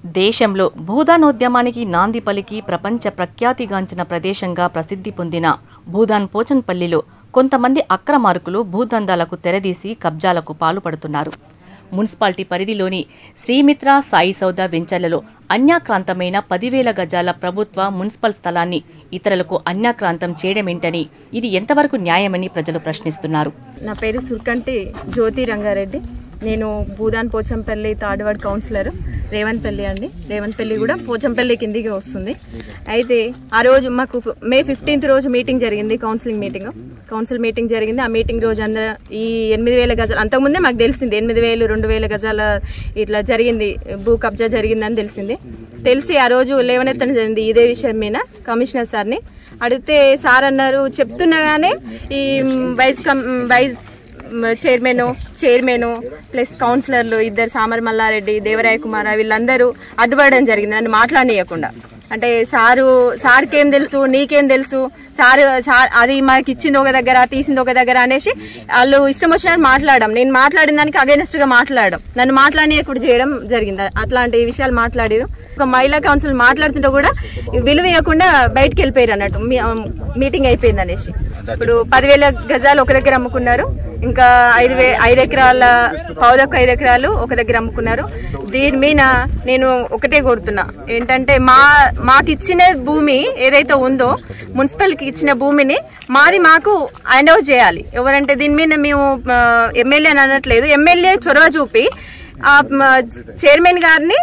దేశంలో భూదానోద్యమానికి నాంది పలికి ప్రపంచ ప్రఖ్యాతిగాంచిన ప్రదేశంగా ప్రసిద్ధి పొందిన భూదాన్ పోచన్పల్లిలో కొంతమంది అక్రమార్కులు భూదందాలకు తెరదీసి కబ్జాలకు పాల్పడుతున్నారు మున్సిపాలిటీ పరిధిలోని శ్రీమిత్ర సాయి సౌద వెంచర్లలో అన్యాక్రాంతమైన పదివేల గజాల ప్రభుత్వ మున్సిపల్ స్థలాన్ని ఇతరులకు అన్యాక్రాంతం చేయడమేంటని ఇది ఎంతవరకు న్యాయమని ప్రజలు ప్రశ్నిస్తున్నారు నా పేరు సుర్కంటి జ్యోతి రంగారెడ్డి నేను భూదాన్ పోచంపల్లి తాడువాడ్ కౌన్సిలర్ రేవన్పల్లి అండి రేవన్పల్లి కూడా పోచంపల్లి కిందికి వస్తుంది అయితే ఆ రోజు మాకు మే ఫిఫ్టీన్త్ రోజు మీటింగ్ జరిగింది కౌన్సిలింగ్ మీటింగ్ కౌన్సిల్ మీటింగ్ జరిగింది ఆ మీటింగ్ రోజు అందరూ ఈ ఎనిమిది వేల గజాలు అంతకుముందే మాకు తెలిసింది ఎనిమిది వేలు రెండు వేల గజాల ఇట్లా జరిగింది భూ కబ్జా జరిగిందని తెలిసింది తెలిసి ఆ రోజు లేవనెత్తడం జరిగింది ఇదే విషయం మీద కమిషనర్ సార్ని అడిగితే సార్ అన్నారు చెప్తున్నగానే ఈ vice cum vice chairman chairman plus కౌన్సిలర్లు ఇద్దరు సామర్ మల్లారెడ్డి దేవరాయ కుమార్ వీళ్ళందరూ అడ్డుపడడం జరిగింది నన్ను మాట్లాడనీయకుండా అంటే సారు సార్కి ఏం తెలుసు నీకేం తెలుసు సార్ సార్ అది మాకు ఇచ్చింది ఒక దగ్గర తీసింది ఒక దగ్గర అనేసి వాళ్ళు ఇష్టం వచ్చినట్టు మాట్లాడడం నేను మాట్లాడిన దానికి against గా మాట్లాడడం నన్ను మాట్లాడనీయకుండా చేయడం జరిగింది అట్లాంటి విషయాలు మాట్లాడారు ఒక మహిళా కౌన్సిల్ మాట్లాడుతుంటే కూడా విలువ ఇవ్వకుండా బయటకు వెళ్ళిపోయారు అన్నట్టు మీ- మీటింగ్ అయిపోయింది అనేసి ఇప్పుడు పదివేల గజాలు ఒక దగ్గర అమ్ముకున్నారు ఇంకా ఐదు వే ఐదు ఎకరాల పావుదొక్క ఐదు ఎకరాలు ఒక దగ్గర అమ్ముకున్నారు దీని మీద నేను ఒకటే కోరుతున్నా ఏంటంటే మా మాకు ఇచ్చిన భూమి ఏదైతే ఉందో మున్సిపల్కి ఇచ్చిన భూమిని మాది మాకు హ్యాండ్ ఓవర్ చేయాలి ఎవరంటే దీని మీద మేము ఎమ్మెల్యే అని అనట్లేదు ఎమ్మెల్యే చొరవ చూపి ఆ చైర్మన్ గారిని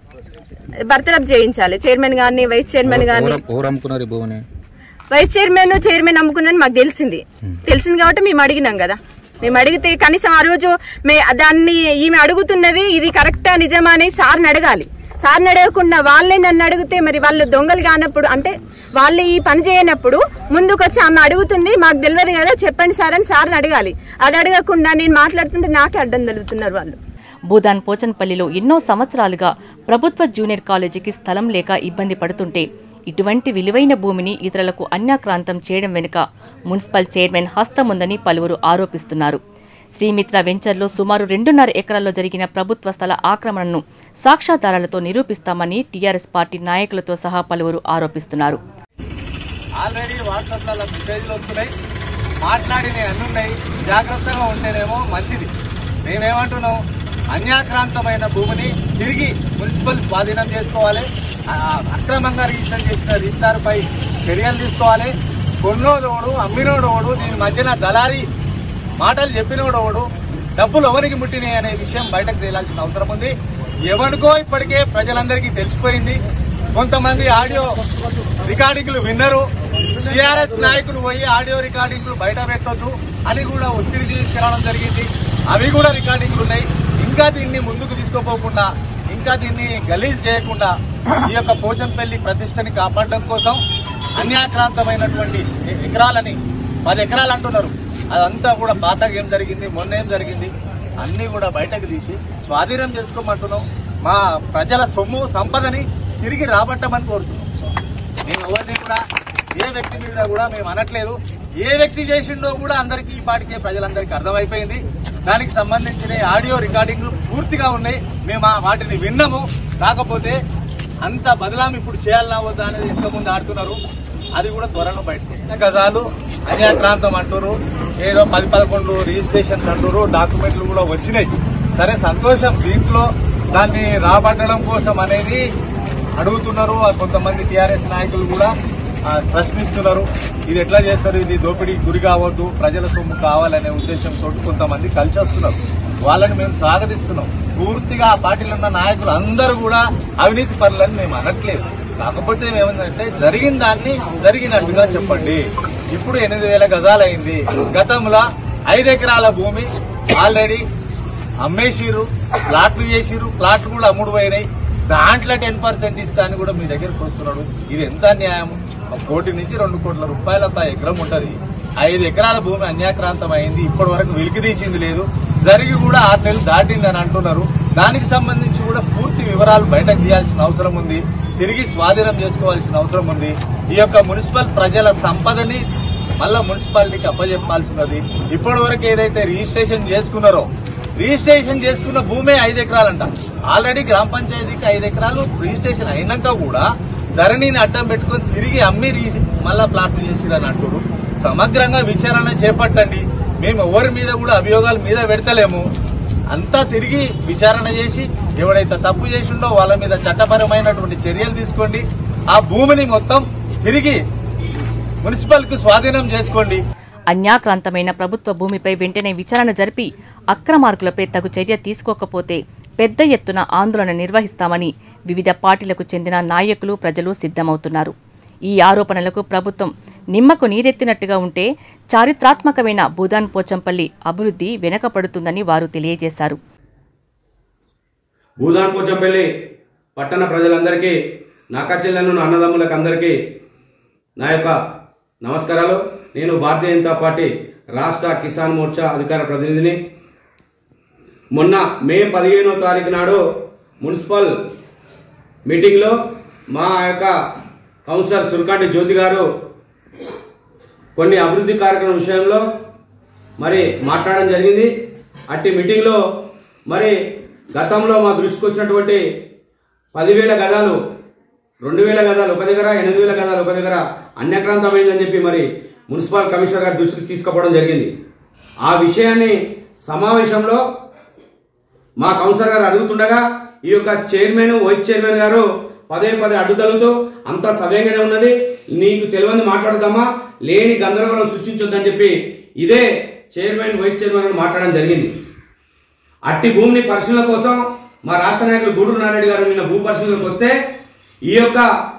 బర్తరఫ్ చేయించాలి చైర్మన్ గారిని వైస్ చైర్మన్ గారిని ఎవరు- ఎవరు అమ్ముకున్నారు ఈ భూమిని వైస్ చైర్మన్ చైర్మన్ అమ్ముకున్నది మాకు తెలిసింది తెలిసింది కాబట్టి మేము అడిగినాం కదా మేము అడిగితే కనీసం ఆ రోజు మే దాన్ని ఈమె అడుగుతున్నది ఇది కరెక్టా నిజమా అని సార్ని అడగాలి సార్ని అడగకుండా వాళ్ళే నన్ను అడిగితే మరి వాళ్ళు దొంగలు కానప్పుడు అంటే వాళ్ళు ఈ పని చేయనప్పుడు ముందుకు వచ్చి ఆమె అడుగుతుంది మాకు తెలియదు కదా చెప్పండి సార్ అని సార్ని అడగాలి అది అడగకుండా నేను మాట్లాడుతుంటే నాకే అడ్డం తగులుతున్నారు వాళ్ళు భూదాన్ పోచన్పల్లిలో ఎన్నో సంవత్సరాలుగా ప్రభుత్వ జూనియర్ కాలేజీకి స్థలం లేక ఇబ్బంది పడుతుంటే ఇటువంటి విలువైన భూమిని ఇతరులకు అన్యాక్రాంతం చేయడం వెనుక మున్సిపల్ చైర్మన్ హస్తముందని పలువురు ఆరోపిస్తున్నారు శ్రీమిత్ర వెంచర్లో సుమారు రెండున్నర ఎకరాల్లో జరిగిన ప్రభుత్వ స్థల ఆక్రమణను సాక్ష్యాధారాలతో నిరూపిస్తామని టీఆర్ఎస్ పార్టీ నాయకులతో సహా పలువురు ఆరోపిస్తున్నారు ఆల్రెడీ వాట్సాప్లలో మెసేజ్లు వస్తున్నాయి మాట్లాడినవి అన్ని ఉన్నాయి జాగ్రత్తగా ఉంటేనేమో మంచిది మేమేమంటున్నాం అన్యాక్రాంతమైన భూమిని తిరిగి మున్సిపల్ స్వాధీనం చేసుకోవాలి ఆ, అక్రమంగా రిజిస్టర్ చేసిన రిజిస్టార్ పై చర్యలు తీసుకోవాలి కొన్నోడోడు అమ్మినోడోడు దీని మధ్యన దళారీ మాటలు చెప్పినోడోడు డబ్బులు ఎవరికి ముట్టినాయి అనే విషయం బయటకు తేలాల్సిన అవసరం ఉంది ఎవరికో ఇప్పటికే ప్రజలందరికీ తెలిసిపోయింది కొంతమంది ఆడియో రికార్డింగ్లు విన్నరు టీఆర్ఎస్ నాయకులు పోయి ఆడియో రికార్డింగ్లు బయట పెట్టొద్దు అని కూడా ఒత్తిడి తీసుకురావడం జరిగింది అవి కూడా రికార్డింగ్లు ఉన్నాయి ఇంకా దీన్ని ముందుకు తీసుకోపోకుండా ఇంకా దీన్ని గలీజ్ చేయకుండా ఈ యొక్క పోచంపల్లి ప్రతిష్టని కాపాడడం కోసం అన్యాక్రాంతమైనటువంటి ఎ- ఎకరాలని పది ఎకరాలు అంటున్నారు అదంతా కూడా పాతగా ఏం జరిగింది మొన్న ఏం జరిగింది అన్ని కూడా బయటకు తీసి స్వాధీనం చేసుకోమంటున్నాం మా ప్రజల సొమ్ము సంపదని తిరిగి రాబట్టమని కోరుతున్నాం మేము ఎవరిని కూడా ఏ వ్యక్తి మీద కూడా మేము అనట్లేదు ఏ వ్యక్తి చేసిండో కూడా అందరికీ ఈ పాటికే ప్రజలందరికీ అర్థమైపోయింది దానికి సంబంధించిన ఆడియో రికార్డింగ్లు పూర్తిగా ఉన్నాయి మేము ఆ వాటిని విన్నాము కాకపోతే అంత బదలాం ఇప్పుడు చేయాలన్నా వద్దా అనేది ఇంతకుముందు ఆడుతున్నారు అది కూడా త్వరలో బయటకు గజాలు అన్యాక్రాంతం అంటారు ఏదో పది పదకొండు రిజిస్ట్రేషన్స్ అంటారు డాక్యుమెంట్లు కూడా వచ్చినాయి సరే సంతోషం దీంట్లో దాన్ని రాబట్టడం కోసం అనేది అడుగుతున్నారు ఆ కొంతమంది టీఆర్ఎస్ నాయకులు కూడా ఆ, ప్రశ్నిస్తున్నారు ఇది ఎట్లా చేస్తారు ఇది దోపిడీకి గురి కావద్దు ప్రజల సొమ్ము కావాలనే ఉద్దేశంతో కొంతమంది కలిసి వస్తున్నారు వాళ్ళని మేము స్వాగతిస్తున్నాం పూర్తిగా ఆ పార్టీలో ఉన్న నాయకులు అందరూ కూడా అవినీతి పనులని మేము అనట్లేదు కాకపోతే ఏమైందంటే జరిగిన దాన్ని జరిగినట్టుగా చెప్పండి ఇప్పుడు ఎనిమిది వేల గజాలైంది గతంలో ఐదు ఎకరాల భూమి ఆల్రెడీ అమ్మేసిరు ప్లాట్లు చేసిరు ప్లాట్లు కూడా అమ్ముడు పోయినాయి దాంట్లో టెన్ పర్సెంట్ ఇస్తా అని కూడా మీ దగ్గరకు వస్తున్నాడు ఇది ఎంత న్యాయం ఒక కోటి నుంచి రెండు కోట్ల రూపాయల ఎకరం ఉంటది ఐదు ఎకరాల భూమి అన్యాక్రాంతం అయింది ఇప్పటి వరకు వెలికి తీసింది లేదు జరిగి కూడా ఆరు నెలలు దాటింది అని అంటున్నారు దానికి సంబంధించి కూడా పూర్తి వివరాలు బయటకు తీయాల్సిన అవసరం ఉంది తిరిగి స్వాధీనం చేసుకోవాల్సిన అవసరం ఉంది ఈ యొక్క మున్సిపల్ ప్రజల సంపదని మళ్ళా మున్సిపాలిటీకి అప్పజెప్పాల్సినది ఇప్పటి వరకు ఏదైతే రిజిస్ట్రేషన్ చేసుకున్నారో రిజిస్ట్రేషన్ చేసుకున్న భూమే ఐదు ఎకరాలంట ఆల్రెడీ గ్రామ పంచాయతీకి ఐదు ఎకరాలు రిజిస్ట్రేషన్ అయినాక కూడా ధరణిని అడ్డం పెట్టుకొని తిరిగి అమ్మి రి- మళ్ళా ప్లాట్లు చేసిరని అంటారు సమగ్రంగా విచారణ చేపట్టండి మేము ఎవరి మీద కూడా అభియోగాల మీద పెడతలేము అంతా తిరిగి విచారణ చేసి ఎవడైతే తప్పు చేసిండో వాళ్ళ మీద చట్టపరమైనటువంటి చర్యలు తీసుకోండి ఆ భూమిని మొత్తం తిరిగి మున్సిపల్ కు స్వాధీనం చేసుకోండి అన్యాక్రాంతమైన ప్రభుత్వ భూమిపై వెంటనే విచారణ జరిపి అక్రమార్కులపై తగు చర్య తీసుకోకపోతే పెద్ద ఎత్తున ఆందోళన నిర్వహిస్తామని వివిధ పార్టీలకు చెందిన నాయకులు ప్రజలు సిద్ధమవుతున్నారు ఈ ఆరోపణలకు ప్రభుత్వం నిమ్మకు నీరెత్తినట్టుగా ఉంటే చారిత్రాత్మకమైన భూదాన్ పోచంపల్లి అభివృద్ధి వెనకపడుతుందని వారు తెలియజేశారు భూదాన్ పోచంపల్లి పట్టణ ప్రజలందరికీ నాకా చెల్లెలను అన్నదమ్ములకు అందరికీ నా యొక్క నమస్కారాలు నేను భారతీయ జనతా పార్టీ రాష్ట్ర కిసాన్ మోర్చా అధికార ప్రతినిధిని మొన్న మే పదిహేనో తారీఖు నాడు మున్సిపల్ మీటింగ్లో మా యొక్క కౌన్సిలర్ సురకాంటి జ్యోతి గారు కొన్ని అభివృద్ధి కార్యక్రమం విషయంలో మరి మాట్లాడడం జరిగింది అట్టి మీటింగ్లో మరి గతంలో మా దృష్టికి వచ్చినటువంటి పదివేల గదాలు రెండు వేల గదాలు ఒక దగ్గర ఎనిమిది వేల గదాలు ఒక దగ్గర అన్యక్రాంతమైందని చెప్పి మరి మున్సిపల్ కమిషనర్ గారి దృష్టికి తీసుకుపోవడం జరిగింది ఆ విషయాన్ని సమావేశంలో మా కౌన్సిలర్ గారు అడుగుతుండగా ఈ యొక్క చైర్మన్ వైస్ చైర్మన్ గారు పదే పదే అడ్డుతలుతూ అంతా సవ్యంగానే ఉన్నది నీకు తెలియని మాట్లాడదామా లేని గందరగోళం సృష్టించొద్దని చెప్పి ఇదే చైర్మన్ వైస్ చైర్మన్ గారు మాట్లాడడం జరిగింది అట్టి భూమిని పరిశీలన కోసం మా రాష్ట్ర నాయకులు గూడూరు నారాయణ గారు నిన్న భూ పరిశీలనకు వస్తే ఈ యొక్క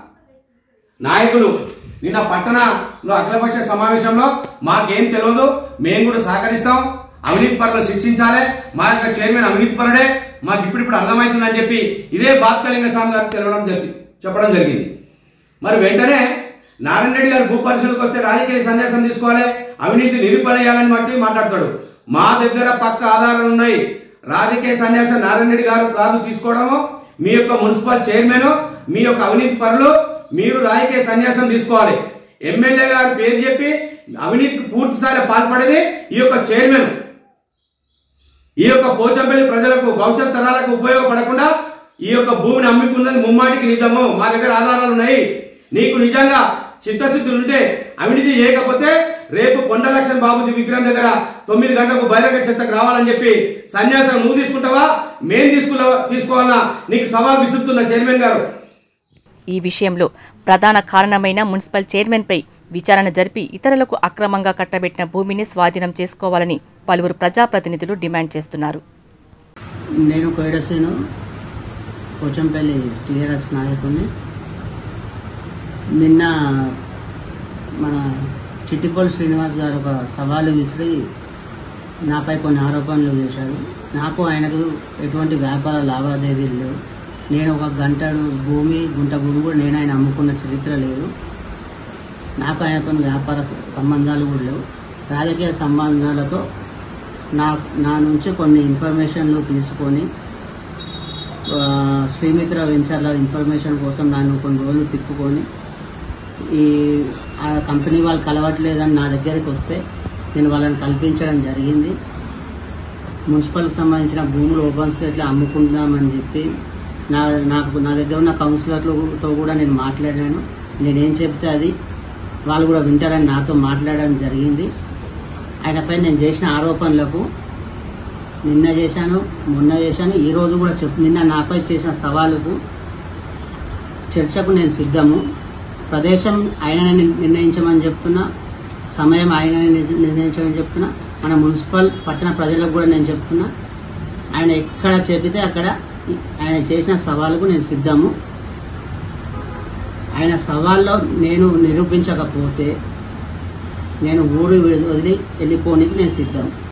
నాయకులు నిన్న పట్టణంలో అఖిలపక్ష సమావేశంలో మాకేం తెలియదు మేము కూడా సహకరిస్తాం అవినీతి పరులను శిక్షించాలి మా యొక్క చైర్మన్ అవినీతి పరుడే మాకు ఇప్పుడిప్పుడు అర్థమవుతుందని చెప్పి ఇదే బాత్కలింగ స్వామి గారు తెలవడం జరిగి చెప్పడం జరిగింది మరి వెంటనే నారాయణ రెడ్డి గారు భూ పరిశీలనకు వస్తే రాజకీయ సన్యాసం తీసుకోవాలి అవినీతి నిలుపడేయాలని బట్టి మాట్లాడతాడు మా దగ్గర పక్క ఆధారాలు ఉన్నాయి రాజకీయ సన్యాసం నారాయణ రెడ్డి గారు కాదు తీసుకోవడము మీ యొక్క మున్సిపల్ చైర్మన్ మీ యొక్క అవినీతి పరులు మీరు రాజకీయ సన్యాసం తీసుకోవాలి ఎమ్మెల్యే గారు పేరు చెప్పి అవినీతికి పూర్తి స్థాయిలో పాల్పడేది ఈ యొక్క చైర్మన్ ఈ యొక్క పోచంపల్లి ప్రజలకు భవిష్యత్ తరాలకు ఉపయోగపడకుండా ఈ యొక్క భూమిని అమ్ముకున్నది ముమ్మాటికి నిజము మా దగ్గర ఆధారాలు ఉన్నాయి నీకు నిజంగా చిత్తశుద్ధులు ఉంటే అవినీతి చేయకపోతే రేపు కొండలక్ష్మణ్ బాబుజీ విగ్రహం దగ్గర తొమ్మిది గంటలకు బహిరంగ చర్చకు రావాలని చెప్పి సన్యాసం నువ్వు తీసుకుంటావా మేం తీసుకున్నా తీసుకోవాలన్నా నీకు సవాల్ విసురుతున్న చైర్మన్ గారు ఈ విషయంలో ప్రధాన కారణమైన మున్సిపల్ చైర్మన్పై విచారణ జరిపి ఇతరులకు అక్రమంగా కట్టబెట్టిన భూమిని స్వాధీనం చేసుకోవాలని పలువురు ప్రజాప్రతినిధులు డిమాండ్ చేస్తున్నారు నేను కోయడసేను పోచంపల్లి టీఆర్ఎస్ నాయకుడిని నిన్న మన చిట్టిపోల్ శ్రీనివాస్ గారు ఒక సవాలు విసిరి నాపై కొన్ని ఆరోపణలు చేశారు నాకు ఆయనకు ఎటువంటి వ్యాపార లావాదేవీలు లేవు నేను ఒక గంటడు భూమి గుంట భూమి కూడా నేను ఆయన అమ్ముకున్న చరిత్ర లేదు నాకు ఆయనతో వ్యాపార సంబంధాలు కూడా లేవు రాజకీయ సంబంధాలతో నా నా నుంచి కొన్ని ఇన్ఫర్మేషన్లు తీసుకొని ఆ, శ్రీమిత్ర వెంచర్ల ఇన్ఫర్మేషన్ కోసం నన్ను కొన్ని రోజులు తిప్పుకొని ఈ ఆ కంపెనీ వాళ్ళు కలవట్లేదని నా దగ్గరికి వస్తే నేను వాళ్ళని కల్పించడం జరిగింది మున్సిపల్కి సంబంధించిన భూములు ఓపెన్ స్పేట్లో అమ్ముకుందామని చెప్పి నా నాకు నా దగ్గర ఉన్న కౌన్సిలర్లతో కూడా నేను మాట్లాడాను నేనేం చెప్తే అది వాళ్ళు కూడా వింటారని నాతో మాట్లాడడం జరిగింది ఆయనపై నేను చేసిన ఆరోపణలకు నిన్న చేశాను మొన్న చేశాను ఈ రోజు కూడా చెప్ నిన్న నాపై చేసిన సవాలుకు చర్చకు నేను సిద్ధము ప్రదేశం ఆయననే నిర్- నిర్ణయించమని చెప్తున్నా సమయం ఆయననే నిర్- నిర్ణయించమని చెప్తున్నా మన మున్సిపల్ పట్టణ ప్రజలకు కూడా నేను చెప్తున్నా ఆయన ఎక్కడ చెబితే అక్కడ ఈ- ఆయన చేసిన సవాలుకు నేను సిద్ధము ఆయన సవాల్లో నేను నిరూపించకపోతే నేను ఊరు వదిలి వెళ్ళిపోనికి నేను సిద్ధం